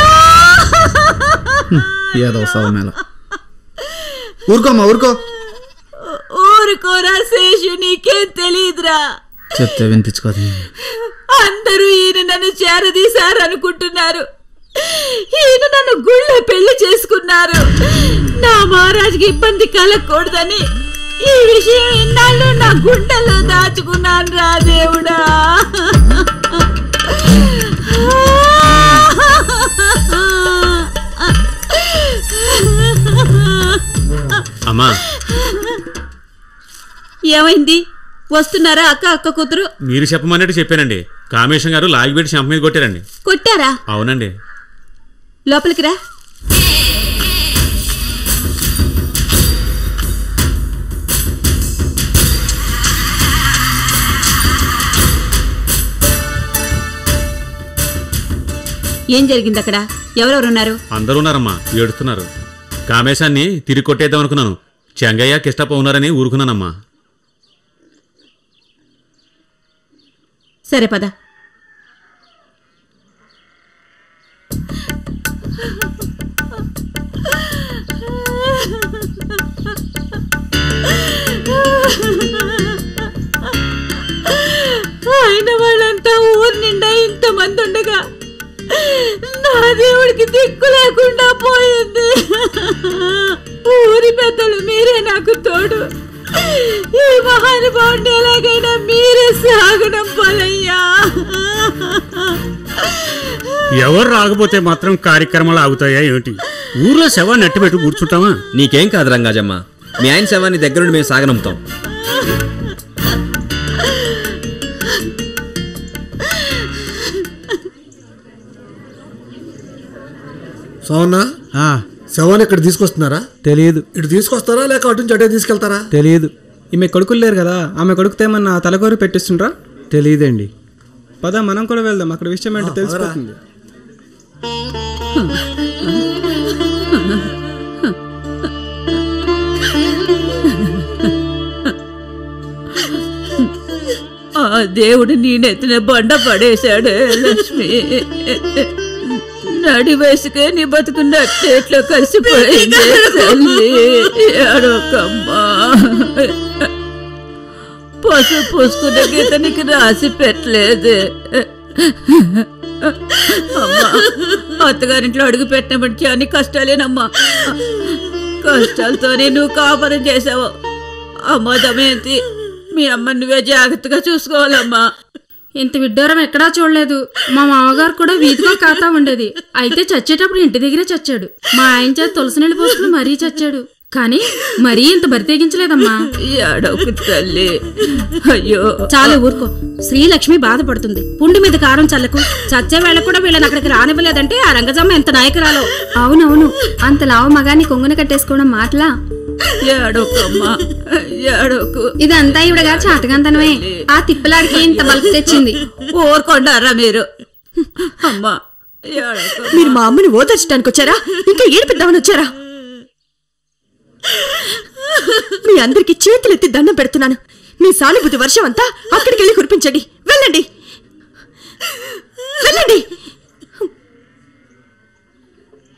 ఏదో సౌమేళ ఊరుకోమ్మా ఊరుకో ఊరుకోరా శేషు నీకేం తెలీదురా చెప్తే వినిపించుకోదు అందరూ ఈయన నన్ను చేరదీశారు అనుకుంటున్నారు ఈయన నన్ను గుళ్ళో పెళ్లి చేసుకున్నారు నా మహారాజుకి ఇబ్బంది కలగకూడదని ఈ విషయం ఇన్నాళ్ళు నా గుండెల్లో దాచుకున్నాను రా దేవుడా అమ్మా ఏమైంది వస్తున్నారా అక్క అక్క కూతురు మీరు చెప్పమన్నట్టు చెప్పానండి కామేశం గారు లాగిపెట్టి శంప మీద కొట్టారండి కొట్టారా అవునండి లోపలికి రా ఏం జరిగింది అక్కడ ఎవరెవరున్నారు అందరూ ఉన్నారమ్మా ఏడుస్తున్నారు కామేశాన్ని తిరిగి కొట్టేద్దాం అనుకున్నాను చెంగయ్య కిష్టప్ప ఉన్నారని ఊరుకున్నానమ్మా సరే పద ఆయన వాళ్ళంతా ఊరు నిండా ఇంతమంది ఉండగా నా దేవుడికి దిక్కు లేకుండా పోయింది ఊరి పెద్దలు మీరే నాకు తోడు ఈ మహానుభావుడిని ఎలాగైనా మీరే సాగడం పోలయ్యా ఎవరు రాకపోతే మాత్రం కార్యక్రమాలు ఆగుతాయా ఏమిటి ఊర్లో శవాన్ని అట్టబెట్టి కూర్చుంటామా నీకేం కాదు రంగాజమ్మ మీ ఆయన శవాన్ని దగ్గరుండి మేము సాగనంపుతాం సౌన్నా శవాన్ని ఇక్కడ తీసుకొస్తున్నారా తెలియదు ఇటు తీసుకొస్తారా లేక అటు నుంచి అటే తీసుకెళ్తారా తెలియదు ఈమె కొడుకులు లేరు కదా ఆమె కొడుకుతో ఏమన్నా తలకోరి పెట్టిస్తుండ్రా తెలియదండి పద మనం కూడా వెళ్దాం అక్కడ విషయం ఏంటో తెలిసిపోతుంది ఆ దేవుడు నీ నెత్తిన బండ పడేశాడే లక్ష్మి నడి వయసుకే నీ బతుకున్నట్టు ఎట్లా కలిసిపోయింది తల్లి ఏడవకమ్మా పసుపు పూసుకున్న గీత నీకు రాసి పెట్టలేదు అమ్మా అత్తగారింట్లో అడుగు పెట్టినప్పటికీ అన్ని కష్టాలేనమ్మా కష్టాలతోనే నువ్వు కాపురం చేసావు అమ్మా దమయంతి మీ అమ్మ నువ్వే జాగ్రత్తగా చూసుకోవాలమ్మా ఇంత విడ్డూరం ఎక్కడా చూడలేదు మా మామగారు కూడా వీధిలో ఖాతా ఉండేది అయితే చచ్చేటప్పుడు ఇంటి దగ్గరే చచ్చాడు మా ఆయన చేత తులసి నీళ్ళు పోసుకుని మరీ చచ్చాడు కానీ మరీ ఇంత బరి తెగించలేదమ్మా ఏడవకు తల్లి అయ్యో చాలు ఊరుకో శ్రీలక్ష్మి బాధపడుతుంది పుండి మీద కారం చల్లకు చచ్చే వేళ కూడా వీళ్ళని అక్కడికి రానివ్వలేదంటే ఆ రంగజమ్మ ఎంత నాయకురాలో అవునవును అంత లావు మగాన్ని కొంగున కట్టేసుకోవడం మాటలా ఏడోకమ్మా ఏడోకు ఇదంతా ఇవిడగా చాటగంతనమే ఆ తిప్పలాడికి ఇంత బలుపు తెచ్చింది ఊరుకొండారా మీరు అమ్మా ఏడోకు మీరు మా అమ్మని ఓదార్చడానికి వచ్చారా ఇంకా ఏడిపిద్దామని వచ్చారా మీ అందరికి చేతులెత్తి దండం పెడుతున్నాను మీ సానుభూతి వర్షం అంతా అక్కడికి వెళ్ళి కురిపించండి వెళ్ళండి వెళ్ళండి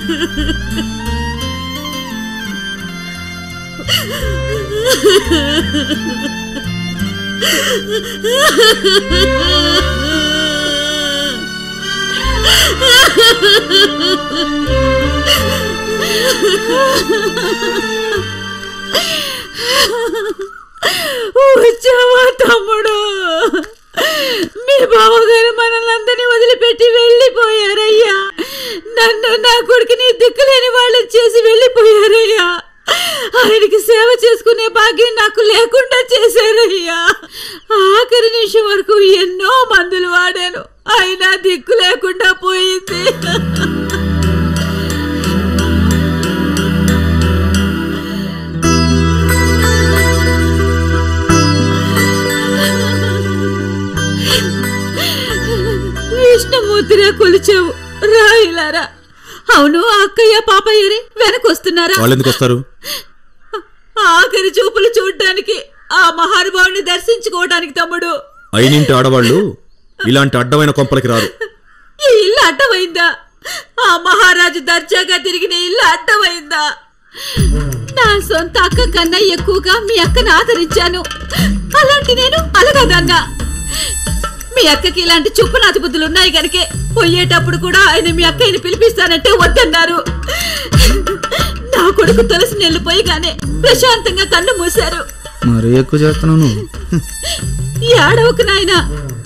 వచ్చావా తమ్ముడు మీ బావగారు మనల్ని వదిలిపెట్టి వెళ్ళిపోయారయ్యా నన్ను నా కొడుకుని దిక్కులేని వాళ్ళని చేసి వెళ్ళిపోయారయ్యా ఆయనకి సేవ చేసుకునే భాగ్యం నాకు లేకుండా చేశారయ్యా ఆఖరి నిమిషం వరకు ఎన్నో మందులు వాడాను అయినా దిక్కు లేకుండా పోయింది విష్ణుమూర్తిరా కొలిచావు రాయిలారా అవును అక్కయ్య పాపయ్యరి వెనకొస్తున్నారా వాళ్ళు ఎందుకు వస్తారు ఆఖరి చూపులు చూడటానికి ఆ మహానుభావుని దర్శించుకోవడానికి తమ్ముడు అయినింటి ఆడవాళ్ళు ఇలాంటి అడ్డమైన కొంపలకి రారు ఈ ఇల్లు అడ్డమైందా ఆ మహారాజు దర్జాగా తిరిగిన ఇల్లు అడ్డమైందా నా సొంత అక్క కన్నా ఎక్కువగా మీ అక్కను ఆదరించాను అలాంటి నేను అలగదన్నా మీ అక్కకి ఇలాంటి చుప్పనాతి బుద్ధులు ఉన్నాయి గనకే పోయేటప్పుడు కూడా ఆయన మీ అక్కయ్యని పిలిపిస్తానంటే వద్దన్నారు నా కొడుకు తులసి నెల్లు పోయిగానే ప్రశాంతంగా కన్ను మూశారు మరీ ఎక్కువ చేస్తున్నావు నువ్వు ఏడవకు నాయనా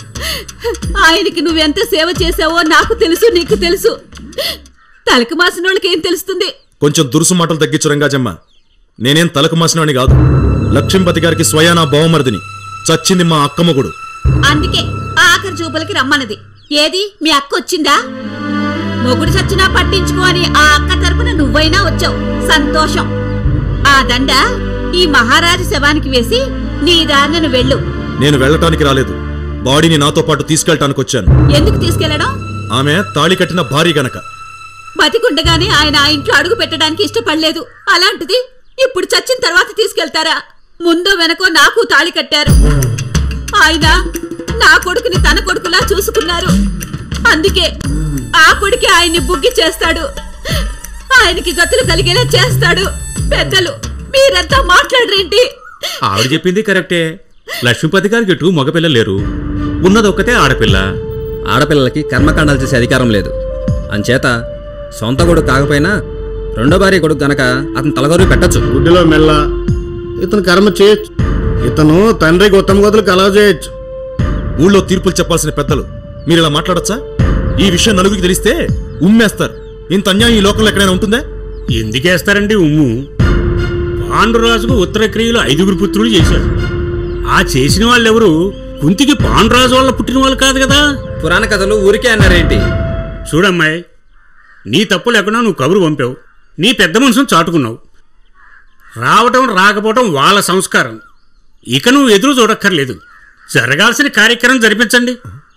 ఆయనకి నువ్వెంత సేవ చేసావో నాకు తెలుసు నీకు తెలుసు తలకు మాసిన వాళ్ళకి ఏం తెలుస్తుంది కొంచెం దురుసు మాటలు తగ్గించు రంగాజమ్మ నేనేం తలకు మాసినవాణ్ణి కాదు లక్ష్మీపతి గారికి స్వయానా బహుమరిదిని చచ్చింది మా అక్కమ్మగుడు అందుకే ఆఖరి చూపులకి రమ్మన్నది ఏది మీ అక్క వచ్చిందా మొగుడు చచ్చినా పట్టించుకో అని ఆ అక్క తరపున నువ్వైనా వచ్చావు సంతోషం ఆ దండ ఈ మహారాజు శవానికి వేసి నీ దారిన వెళ్ళు నేను వెళ్ళటానికి రాలేదు బాడీని నాతో పాటు తీసుకెళ్ళటానికి వచ్చాను ఎందుకు తీసుకెళ్లడం ఆమె తాళి కట్టిన భార్య గనక బతికుండగానే ఆయన ఆ ఇంట్లో అడుగు పెట్టడానికి ఇష్టపడలేదు అలాంటిది ఇప్పుడు చచ్చిన తర్వాత తీసుకెళ్తారా ముందో వెనకో నాకు తాళి కట్టారు ఆయన నా కొడుకుని తన కొడుకులా చూసుకున్నారు అందుకే ఆ కొడుకి ఆయన్ని బుగ్గి చేస్తాడు ఆయనకి గతులు కలిగేలా చేస్తాడు పెద్దలు మీరంతా మాట్లాడరేంటి ఆవిడ చెప్పింది కరెక్టే లక్ష్మీపతి గారికి ఎటు మగపిల్లలు లేరు ఉన్నదొక్కతే ఆడపిల్ల ఆడపిల్లలకి కర్మకాండాలు చేసే అధికారం లేదు అంచేత సొంత కొడుకు కాకపోయినా రెండో భార్య కొడుకు గనక అతను తలగొరు పెట్టచ్చు గుడ్డిలో మెల్ల ఇతను కర్మ చేయొచ్చు ఇతను తండ్రికి ఉత్తమ గతులు కలవ చేయొచ్చు ఊళ్ళో తీర్పులు చెప్పాల్సిన పెద్దలు మీరు ఇలా మాట్లాడచ్చా ఈ విషయం నలుగురికి తెలిస్తే ఉమ్మేస్తారు ఇంత అన్యాయం ఈ లోకంలో ఎక్కడైనా ఉంటుందా ఎందుకేస్తారండి ఉమ్ము పాండురాజుకు ఉత్తర క్రియలు ఐదుగురు పుత్రులు చేశారు ఆ చేసిన వాళ్ళెవరు కుంతికి పాండురాజు వల్ల పుట్టిన వాళ్ళు కాదు కదా పురాణ కథలు ఊరికే అన్నారేంటి చూడమ్మాయి నీ తప్పు లేకుండా నువ్వు కబురు పంపావు నీ పెద్ద మనసును చాటుకున్నావు రావటం రాకపోవటం వాళ్ళ సంస్కారం ఇక నువ్వు ఎదురు చూడక్కర్లేదు జరగాల్సిన కార్యక్రమం జరిపించండి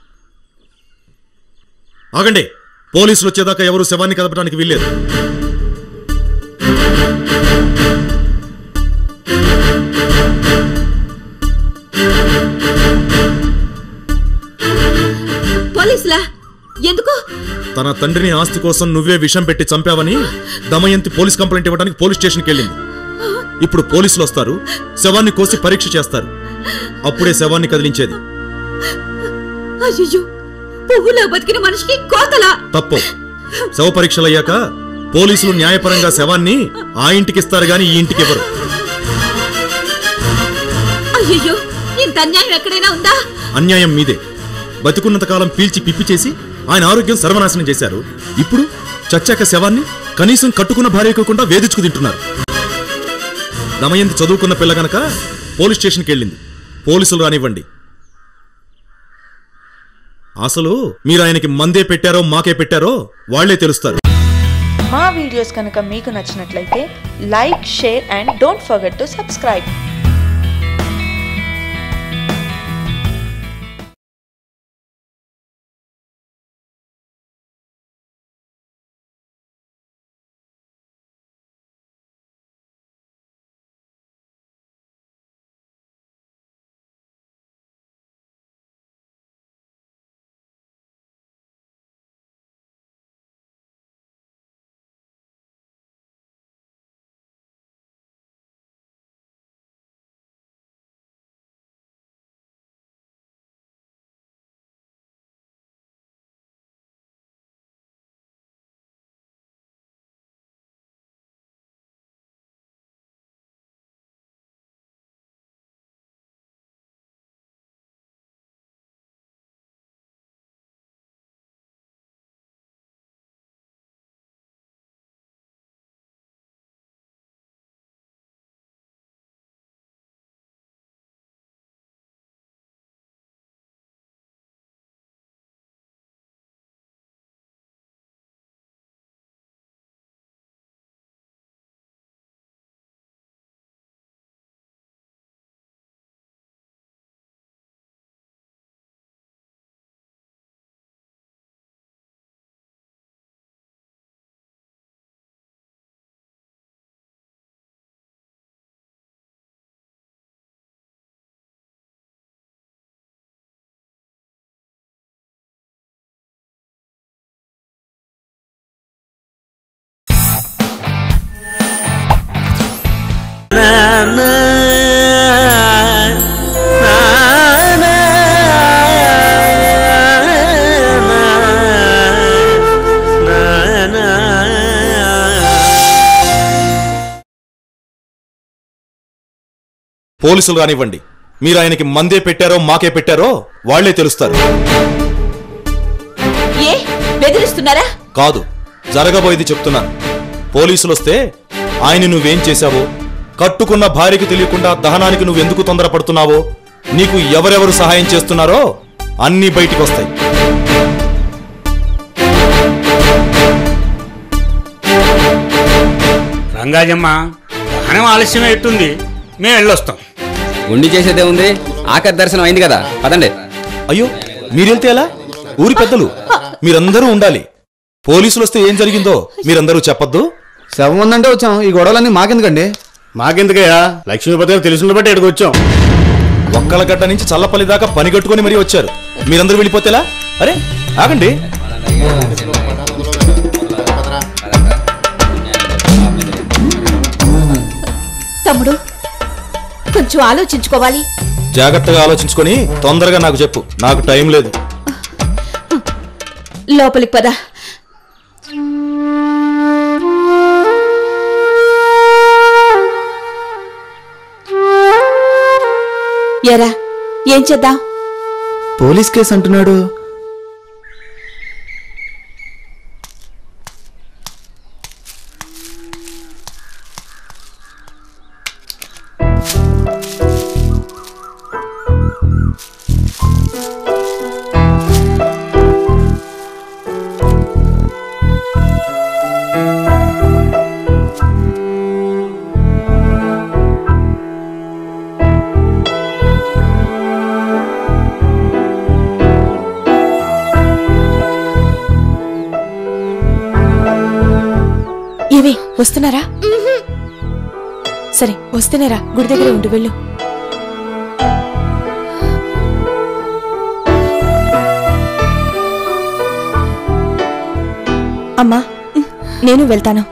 ఆగండి పోలీసులు వచ్చేదాకా ఎవరు శవాన్ని కదపడానికి వీల్లేదు పోలీసులా ఎందుకు తన తండ్రిని ఆస్తి కోసం నువ్వే విషం పెట్టి చంపావని దమయంతి పోలీస్ కంప్లైంట్ ఇవ్వడానికి పోలీస్ స్టేషన్కి వెళ్ళింది ఇప్పుడు పోలీసులు వస్తారు శవాన్ని కోసి పరీక్ష చేస్తారు అప్పుడే శవాన్ని కదిలించేది అయ్యో పువ్వులో బతికిన మనిషికి కోతలా తప్పు శవ పరీక్షలు అయ్యాక పోలీసులు న్యాయపరంగా శవాన్ని ఆ ఇంటికి ఇస్తారు గాని ఈ ఇంటికి ఇవ్వరు అయ్యో ఇంత అన్యాయం ఎక్కడైనా ఉందా అన్యాయం మీదే బతికున్నంత కాలం పీల్చి పిప్పి చేసి ఆయన ఆరోగ్యం సర్వనాశనం చేశారు ఇప్పుడు చచ్చాక శవాన్ని కనీసం కట్టుకున్న భార్య కాకుండా వేధించుకు తింటున్నారు దమయంతి చదువుకున్న పిల్ల గనక పోలీస్ స్టేషన్కి వెళ్ళింది పోలీసులు రానివ్వండి అసలు మీరు ఆయనకి మందే పెట్టారో మాకే పెట్టారో వాళ్లే తెలుస్తారు మా వీడియోస్ కనుక మీకు నచ్చినట్లయితే like share and don't forget to subscribe పోలీసులు రానివ్వండి మీరు ఆయనకి మందే పెట్టారో మాకే పెట్టారో వాళ్లే తెలుస్తారు ఏ బెదిరిస్తున్నారా కాదు జరగబోయేది చెప్తున్నాను పోలీసులు వస్తే ఆయన నువ్వేం చేశావో కట్టుకున్న భార్యకి తెలియకుండా దహనానికి నువ్వు ఎందుకు తొందరపడుతున్నావో నీకు ఎవరెవరు సహాయం చేస్తున్నారో అన్నీ బయటికి వస్తాయి రంగాజమ్మ దహనం ఆలస్యం ఎట్టుంది మేము వెళ్ళొస్తాం ఉండి చేసేదే ఉంది ఆఖరి దర్శనం అయింది కదా పదండి అయ్యో మీరెళ్తే ఎలా ఊరి పెద్దలు మీరందరూ ఉండాలి పోలీసులు వస్తే ఏం జరిగిందో మీరందరూ చెప్పొద్దు శవం ఉందంటే వచ్చాం ఈ గొడవలన్నీ మాకెందుకండి మాకెందుకయ్యా లక్ష్మీపతి గారు తెలిసిన బట్టి ఇక్కడికి వచ్చాం ఒక్కలగడ్డ నుంచి చల్లపల్లి దాకా పని కట్టుకొని మరీ వచ్చారు మీరందరూ వెళ్ళిపోతేలా అరే ఆగండి తమ్ముడు కొంచెం ఆలోచించుకోవాలి జాగ్రత్తగా ఆలోచించుకొని తొందరగా నాకు చెప్పు నాకు టైం లేదు లోపలికి పద ఎరా ఏం చేద్దాం పోలీస్ కేసు అంటున్నాడు ఏవి వస్తున్నారా సరే వస్తేనేరా గుడి దగ్గర ఉండి వెళ్ళు అమ్మా నేను వెళ్తాను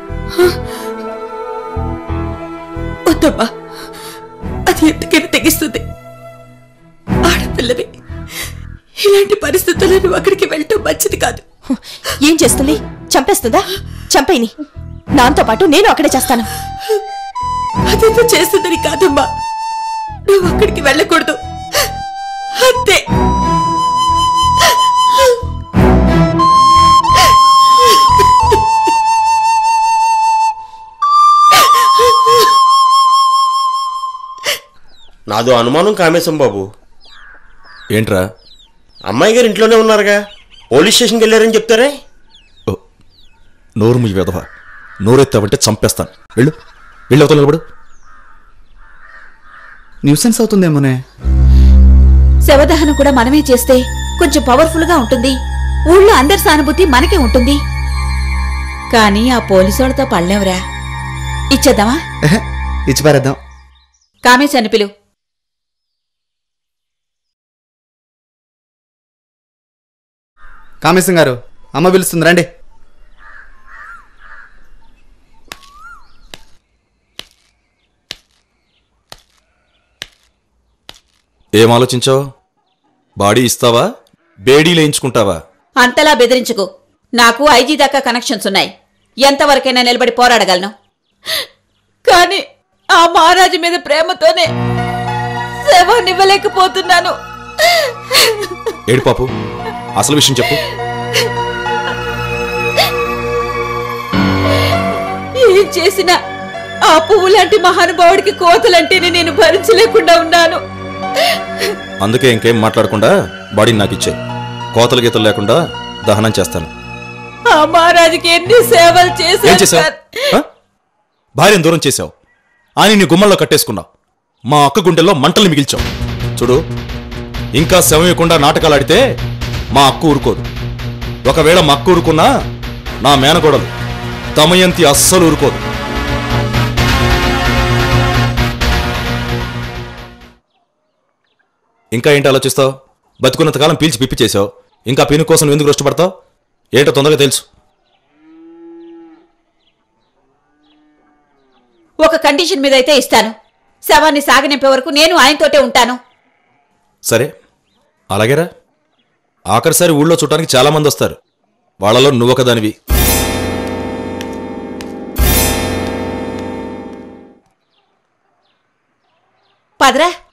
వద్దమ్మా అది ఎంతకైనా తెగిస్తుంది ఆడపిల్లవి ఇలాంటి పరిస్థితుల్లో నువ్వు అక్కడికి వెళ్ళటం మంచిది కాదు ఏం చేస్తుంది చంపేస్తుందా చంపేని నాతో పాటు నేను అక్కడే చేస్తాను అదేదో చేస్తుందని కాదమ్మా నువ్వు అక్కడికి వెళ్ళకూడదు అంతే నాదో అనుమానం కామేశం బాబు ఏంట్రా అమ్మాయి గారు ఇంట్లోనే ఉన్నారుగా పోలీస్ స్టేషన్కి వెళ్ళారని చెప్తారే నోరు మీ వెధవ నోరెత్తావంటే చంపేస్తాను వెళ్ళు వెళ్ళు అవతల నిలబడు న్యూసెన్స్ అవుతుందేమోనే శవదహనం కూడా మనమే చేస్తే కొంచెం పవర్ఫుల్ గా ఉంటుంది ఊళ్ళో అందరి సానుభూతి మనకే ఉంటుంది కానీ ఆ పోలీసోళ్ళతో పడలేవురా ఇచ్చేద్దామా ఇచ్చి పారేద్దాం కామేశాన్ని పిలు కామేశం గారు అమ్మ పిలుస్తుంది రండి ఏం ఆలోచించావు బాడీ ఇస్తావా బేడీ లేయించుకుంటావా అంతలా బెదిరించుకు నాకు ఐజీ దాకా కనెక్షన్స్ ఉన్నాయి ఎంతవరకైనా నిలబడి పోరాడగలను కానీ ఆ మహారాజు మీద ప్రేమతోనే శవాన్నివ్వలేకపోతున్నాను ఏడు పాపు అసలు విషయం చెప్పు ఏం చేసినా ఆ పువ్వు లాంటి మహానుభావుడికి కోతలంటేనే నేను భరించలేకుండా ఉన్నాను అందుకే ఇంకేం మాట్లాడకుండా బాడీని నాకు ఇచ్చే కోతల గీతలు లేకుండా దహనం చేస్తాను ఆ మహారాజుకి ఎన్ని సేవలు ఏం చేశాను చేశావు సార్. ఆ? భార్యను దూరం చేశావు ఆయన నీ గుమ్మల్లో కట్టేసుకున్నావు మా అక్క గుండెల్లో మంటలు మిగిల్చావు చూడు ఇంకా శవయకుండా నాటకాలు ఆడితే మా అక్క ఊరుకోదు ఒకవేళ మా అక్క ఊరుకున్నా నా మేనగోడలు దమయంతి అస్సలు ఊరుకోదు ఇంకా ఏంటి ఆలోచిస్తావు బతుకున్నంతకాలం పీల్చి పిప్పి చేసావు ఇంకా పీను కోసం నువ్వు ఎందుకు కష్టపడతావు ఏంటో తొందరగా తెలుసు ఒక కండిషన్ మీద అయితే ఇస్తాను శవాన్ని సాగనింపే వరకు నేను ఆయనతోటే ఉంటాను సరే అలాగేరా ఆఖరిసారి ఊళ్ళో చూడటానికి చాలా మంది వస్తారు వాళ్ళలో నువ్వొకదానివి పదరా